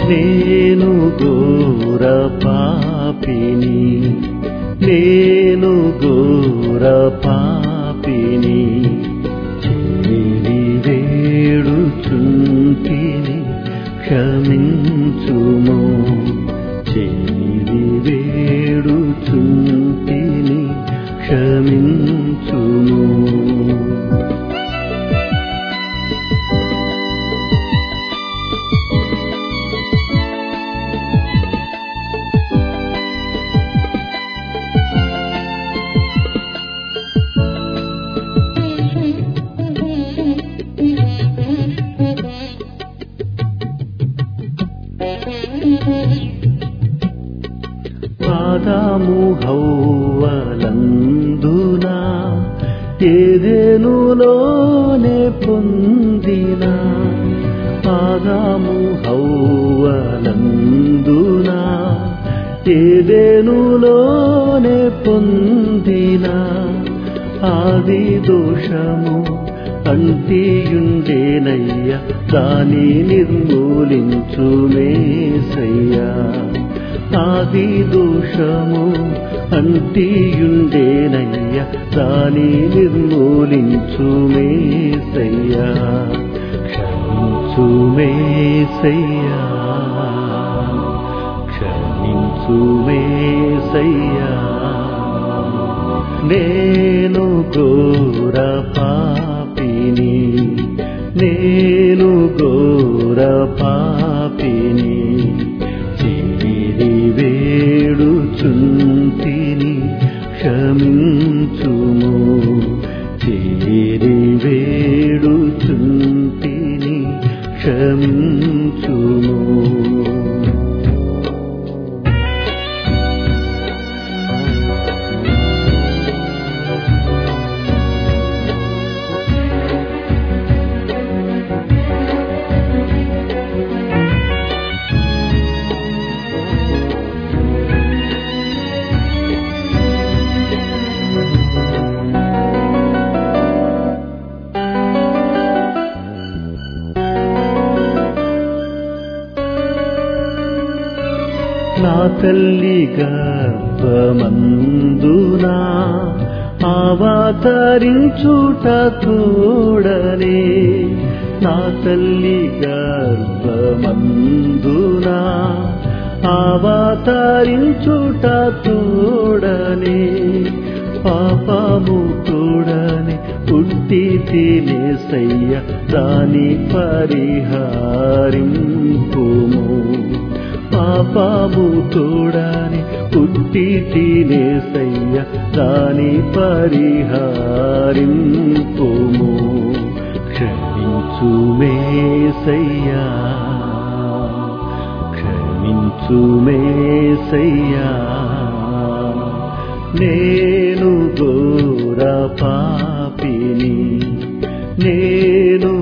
నేను ఘోర పాపిని నేను ఘోర పాపిని చేరి వేడుచుంటిని క్షమించుము చేరి వేడుచుంటిని క్షమించుము ఆదాము హౌవలందునా ఏదేనులోనే పొందిన ఆదాము హౌవలందునా ఏదేనులోనే పొందిన ఆది దోషము అంటియుండేనయ్య దాని నిర్మూలించు మేసయ్యా ఆది దోషము అంటియుండేనయ్య దాని నిర్మూలించు మేసయ్యా క్షమించు మేసయ్యా క్షమించు మేసయ్యా నేను ఘోర పాపిని నేను ఘోర పాపిని చేరి వేడుచుంటిని క్షమించుము చేరి వేడుచుంటిని క్షమించుము నా తల్లి గర్భమందునా అవతరించుట తోడనే నా తల్లి గర్భమందునా అవతరించుట తోడనే పాపము తోడనే పుట్టి తినేసయ్య దాని పరిహారింపుము పాపము తోడని పుట్టి తినేసయ్య దాని పరిహారింపుము క్షమించు మేసయ్యా క్షమించు మేసయ్యా నేను ఘోర పాపిని నేను